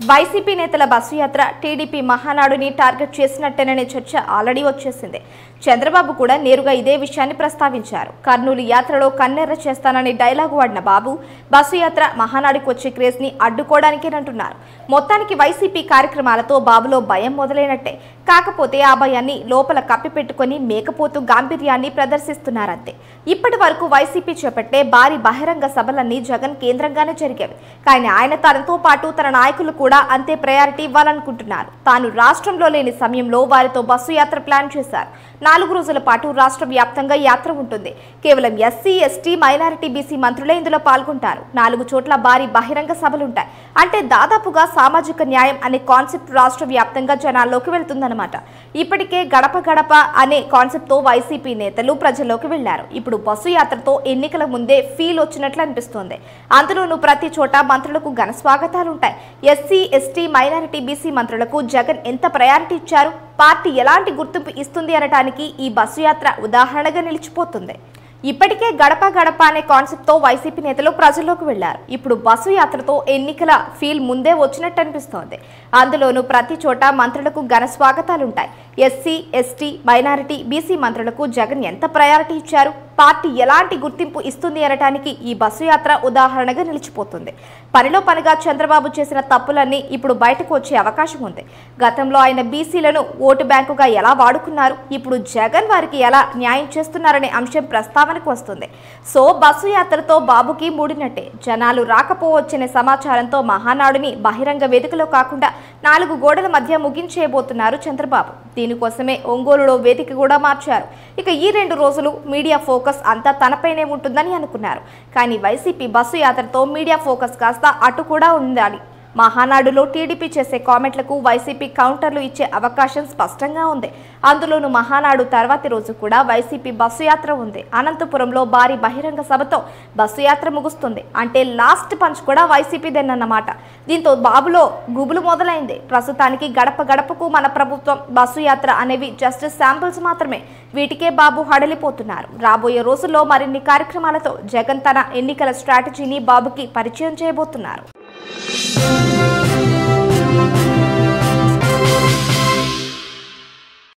YCP నేతల bus యాత్ర TDP మహానాడుని target చేసినట్టేననే చర్చ ఆల్రెడీ వచ్చేసింది చంద్రబాబు కూడా నేరుగా ఇదే విషయాన్ని ప్రస్తావించారు కర్నూలు యాత్రలో కన్నెర్ర చేస్తానని డైలాగు వాడిన బాబు బస్సు యాత్ర మహానాడుకి వచ్చే క్రేజ్ ని అడ్డుకోవడానికేనంటున్నారు మొత్తానికి వైసీపీ కార్యక్రమాలతో బాబులో భయం మొదలైనట్టే కాకపోతే ఆ భయాన్ని లోపల కప్పిపెట్టుకుని మేకపోతూ గాంభీర్యాన్ని ప్రదర్శిస్తున్నారంతే ఇప్పటి వరకు వైసీపీ చేపట్టే భారీ బహిరంగ సభలన్నీ జగన్ కేంద్రంగానే జరిగేవి కానీ ఆయన తనతో పాటు తన నాయకులు కూడా అంతే ప్రయారిటీ ఇవ్వాలనుకుంటున్నారు తాను రాష్ట్రంలో లేని సమయంలో వారితో బస్సు యాత్ర ప్లాన్ చేశారు నాలుగు రోజుల పాటు రాష్ట్ర వ్యాప్తంగా యాత్ర ఉంటుంది కేవలం ఎస్సీ ఎస్టీ మైనారిటీ బీసీ మంత్రులే ఇందులో పాల్గొంటారు నాలుగు చోట్ల భారీ బహిరంగ సభలుంటాయి అంటే దాదాపుగా సామాజిక న్యాయం అనే కాన్సెప్ట్ రాష్ట్ర వ్యాప్తంగా జనాల్లోకి వెళ్తుందన్నమాట ఇప్పటికే గడప గడప అనే కాన్సెప్ట్ తో వైసీపీ నేతలు ప్రజల్లోకి వెళ్లారు ఇప్పుడు బస్సు యాత్రతో ఎన్నికల ముందే ఫీల్ వచ్చినట్లు అనిపిస్తోంది అందులోనూ ప్రతి చోట మంత్రులకు ఘన స్వాగతాలుంటాయి ఎస్సీ ఎస్టీ మైనారిటీ బీసీ మంత్రులకు జగన్ ఎంత ప్రయారిటీ ఇచ్చారు పార్టీ ఎలాంటి గుర్తింపు ఇస్తుంది అనటానికి ఈ బస్సు యాత్ర ఉదాహరణగా నిలిచిపోతుంది ఇప్పటికే గడప గడప అనే కాన్సెప్ట్తో వైసీపీ నేతలు ప్రజల్లోకి వెళ్లారు ఇప్పుడు బస్సు యాత్రతో ఎన్నికల ఫీల్ ముందే వచ్చినట్టు అనిపిస్తోంది అందులోనూ ప్రతి చోట మంత్రులకు ఘన స్వాగతాలుంటాయి ఎస్సీ ఎస్టీ మైనారిటీ బీసీ మంత్రులకు జగన్ ఎంత ప్రయారిటీ ఇచ్చారు పార్టీ ఎలాంటి గుర్తింపు ఇస్తుంది అనటానికి ఈ బస్సు యాత్ర ఉదాహరణగా నిలిచిపోతుంది పనిలో పనిగా చంద్రబాబు చేసిన తప్పులన్నీ ఇప్పుడు బయటకు వచ్చే అవకాశం ఉంది గతంలో ఆయన బీసీలను ఓటు బ్యాంకుగా ఎలా వాడుకున్నారు ఇప్పుడు జగన్ వారికి ఎలా న్యాయం చేస్తున్నారనే అంశం ప్రస్తావనకు వస్తుంది సో బస్సు యాత్రతో బాబుకి మూడినట్టే జనాలు రాకపోవచ్చనే సమాచారంతో మహానాడుని బహిరంగ వేదికలో కాకుండా నాలుగు గోడల మధ్య ముగించేయబోతున్నారు చంద్రబాబు దీనికోసమే ఒంగోలులో వేదిక కూడా మార్చారు ఇక ఈ రెండు రోజులు మీడియా ఫోకస్ అంతా తనపైనే ఉంటుందని అనుకున్నారు కానీ వైసీపీ బస్సు యాత్రతో మీడియా ఫోకస్ కాస్త అటు కూడా ఉండాలి మహానాడులో టీడీపీ చేసే కామెంట్లకు వైసీపీ కౌంటర్లు ఇచ్చే అవకాశం స్పష్టంగా ఉంది అందులోనూ మహానాడు తర్వాతి రోజు కూడా వైసీపీ బస్సు యాత్ర ఉంది అనంతపురంలో భారీ బహిరంగ సభతో బస్సు యాత్ర ముగుస్తుంది అంటే లాస్ట్ పంచ్ కూడా వైసీపీదేనన్నమాట దీంతో బాబులో గుబులు మొదలైంది ప్రస్తుతానికి గడప గడపకు మన ప్రభుత్వం బస్సు యాత్ర అనేవి జస్ట్ శాంపిల్స్ మాత్రమే వీటికే బాబు హడలిపోతున్నారు రాబోయే రోజుల్లో మరిన్ని కార్యక్రమాలతో జగన్ తన ఎన్నికల స్ట్రాటజీని బాబుకి పరిచయం చేయబోతున్నారు